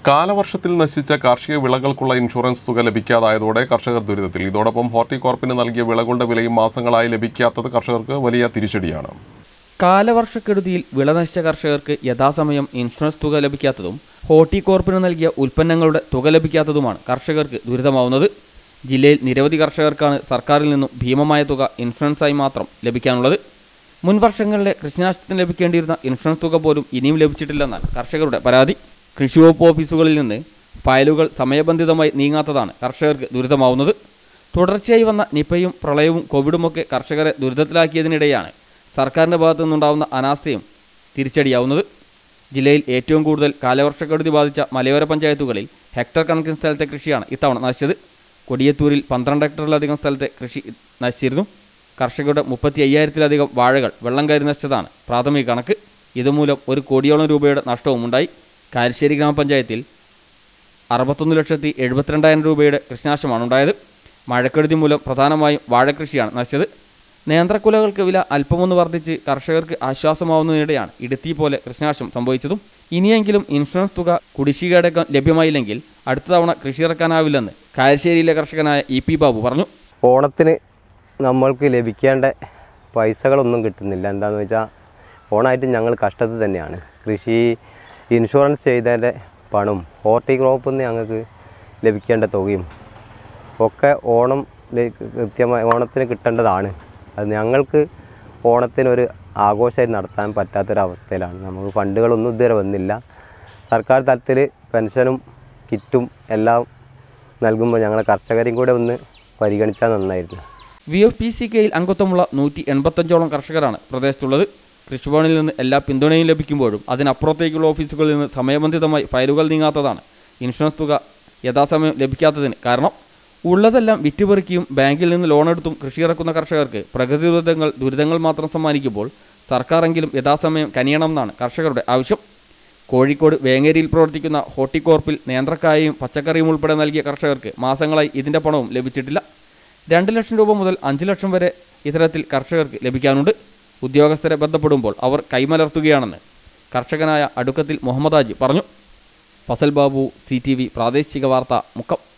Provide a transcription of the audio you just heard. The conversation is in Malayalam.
കാലവർഷത്തിൽ നശിച്ച കാർഷിക വിളകൾക്കുള്ള ഇൻഷുറൻസ് തുക ലഭിക്കാതായതോടെ കർഷകർ ദുരിതത്തിൽ ഇതോടൊപ്പം ഹോർട്ടികോർപ്പിന് നൽകിയ വിളകളുടെ വിലയും മാസങ്ങളായി ലഭിക്കാത്തത് കർഷകർക്ക് വലിയ തിരിച്ചടിയാണ് കാലവർഷക്കെടുതിയിൽ വിളനശിച്ച കർഷകർക്ക് യഥാസമയം ഇൻഷുറൻസ് തുക ലഭിക്കാത്തതും ഹോർട്ടികോർപ്പിന് നൽകിയ ഉൽപ്പന്നങ്ങളുടെ തുക ലഭിക്കാത്തതുമാണ് കർഷകർക്ക് ദുരിതമാവുന്നത് ജില്ലയിൽ നിരവധി കർഷകർക്കാണ് സർക്കാരിൽ നിന്നും ഭീമമായ തുക ഇൻഷുറൻസായി മാത്രം ലഭിക്കാനുള്ളത് മുൻ വർഷങ്ങളിലെ കൃഷിനാശത്തിന് ലഭിക്കേണ്ടിയിരുന്ന ഇൻഷുറൻസ് തുക പോലും ഇനിയും ലഭിച്ചിട്ടില്ലെന്നാണ് കർഷകരുടെ പരാതി കൃഷിവകുപ്പ് ഓഫീസുകളിൽ നിന്ന് ഫയലുകൾ സമയബന്ധിതമായി നീങ്ങാത്തതാണ് കർഷകർക്ക് ദുരിതമാവുന്നത് തുടർച്ചയായി വന്ന നിപയും പ്രളയവും കോവിഡുമൊക്കെ കർഷകരെ ദുരിതത്തിലാക്കിയതിനിടെയാണ് സർക്കാരിൻ്റെ ഭാഗത്തു നിന്നുണ്ടാവുന്ന അനാസ്ഥയും തിരിച്ചടിയാവുന്നത് ജില്ലയിൽ ഏറ്റവും കൂടുതൽ കാലവർഷക്കെടുതി ബാധിച്ച മലയോര പഞ്ചായത്തുകളിൽ ഹെക്ടർ കണക്കിന് സ്ഥലത്തെ കൃഷിയാണ് ഇത്തവണ നശിച്ചത് കൊടിയത്തൂരിൽ പന്ത്രണ്ട് ഹെക്ടറിലധികം സ്ഥലത്തെ കൃഷി നശിച്ചിരുന്നു കർഷകരുടെ മുപ്പത്തി അയ്യായിരത്തിലധികം വാഴകൾ വെള്ളം കയറി നശിച്ചതാണ് പ്രാഥമിക കണക്ക് ഇതുമൂലം ഒരു കോടിയോളം രൂപയുടെ നഷ്ടവും ഉണ്ടായി കാരശ്ശേരി ഗ്രാമപഞ്ചായത്തിൽ അറുപത്തൊന്ന് ലക്ഷത്തി എഴുപത്തിരണ്ടായിരം രൂപയുടെ കൃഷിനാശമാണ് ഉണ്ടായത് മഴക്കെടുതി മൂലം പ്രധാനമായും വാഴക്കൃഷിയാണ് നശിച്ചത് നേന്ത്രക്കുലകൾക്ക് വില അല്പമൊന്ന് വർദ്ധിച്ച് കർഷകർക്ക് ആശ്വാസമാവുന്നതിനിടെയാണ് ഇടുത്തി പോലെ കൃഷിനാശം സംഭവിച്ചതും ഇനിയെങ്കിലും ഇൻഷുറൻസ് തുക കുടിശ്ശികയടക്കം ലഭ്യമായില്ലെങ്കിൽ അടുത്ത തവണ കൃഷി ഇറക്കാനാവില്ലെന്ന് കാരശ്ശേരിയിലെ കർഷകനായ ഇ പി ബാബു പറഞ്ഞു ഓണത്തിന് നമ്മൾക്ക് ലഭിക്കേണ്ട പൈസകളൊന്നും കിട്ടുന്നില്ല എന്താണെന്ന് വെച്ചാൽ ഓണമായിട്ട് ഞങ്ങൾ കഷ്ടത്തിൽ തന്നെയാണ് കൃഷി ഇൻഷുറൻസ് ചെയ്തതിൻ്റെ പണവും ഹോർട്ടിക്രോപ്പിൽ നിന്ന് ഞങ്ങൾക്ക് ലഭിക്കേണ്ട തുകയും ഒക്കെ ഓണം കൃത്യമായി ഓണത്തിന് കിട്ടേണ്ടതാണ് അത് ഞങ്ങൾക്ക് ഓണത്തിനൊരു ആഘോഷമായി നടത്താൻ പറ്റാത്തൊരവസ്ഥയിലാണ് നമുക്ക് ഫണ്ടുകളൊന്നും ഇതുവരെ വന്നില്ല സർക്കാർ തലത്തിൽ പെൻഷനും കിറ്റും എല്ലാം നൽകുമ്പോൾ ഞങ്ങളെ കർഷകരെയും കൂടെ ഒന്ന് പരിഗണിച്ചാൽ നന്നായിരുന്നു വി എഫ് പി സി കെയിൽ അംഗത്വമുള്ള നൂറ്റി എൺപത്തഞ്ചോളം കർഷകരാണ് പ്രദേശത്തുള്ളത് കൃഷിഭവനിൽ നിന്ന് എല്ലാ പിന്തുണയും ലഭിക്കുമ്പോഴും അതിനപ്പുറത്തേക്കുള്ള ഓഫീസുകളിൽ നിന്ന് സമയബന്ധിതമായി ഫയലുകൾ നീങ്ങാത്തതാണ് ഇൻഷുറൻസ് തുക യഥാസമയം ലഭിക്കാത്തതിന് കാരണം ഉള്ളതെല്ലാം വിറ്റുപെറുക്കിയും ബാങ്കിൽ നിന്ന് ലോണെടുത്തും കൃഷി ഇറക്കുന്ന കർഷകർക്ക് പ്രകൃതി ദുരിതങ്ങൾ ദുരിതങ്ങൾ മാത്രം സമ്മാനിക്കുമ്പോൾ സർക്കാരെങ്കിലും യഥാസമയം കനിയണമെന്നാണ് കർഷകരുടെ ആവശ്യം കോഴിക്കോട് വേങ്ങേരിയിൽ പ്രവർത്തിക്കുന്ന ഹോർട്ടികോർപ്പിൽ നേന്ത്രക്കായയും പച്ചക്കറിയും ഉൾപ്പെടെ നൽകിയ കർഷകർക്ക് മാസങ്ങളായി ഇതിൻ്റെ പണവും ലഭിച്ചിട്ടില്ല രണ്ട് ലക്ഷം രൂപ മുതൽ അഞ്ച് ലക്ഷം വരെ ഇത്തരത്തിൽ കർഷകർക്ക് ലഭിക്കാനുണ്ട് ഉദ്യോഗസ്ഥരെ ബന്ധപ്പെടുമ്പോൾ അവർ കൈമലർത്തുകയാണെന്ന് കർഷകനായ അടുക്കത്തിൽ മുഹമ്മദ് ഹാജി പറഞ്ഞു ഫസൽ ബാബു സി പ്രാദേശിക വാർത്ത മുക്കം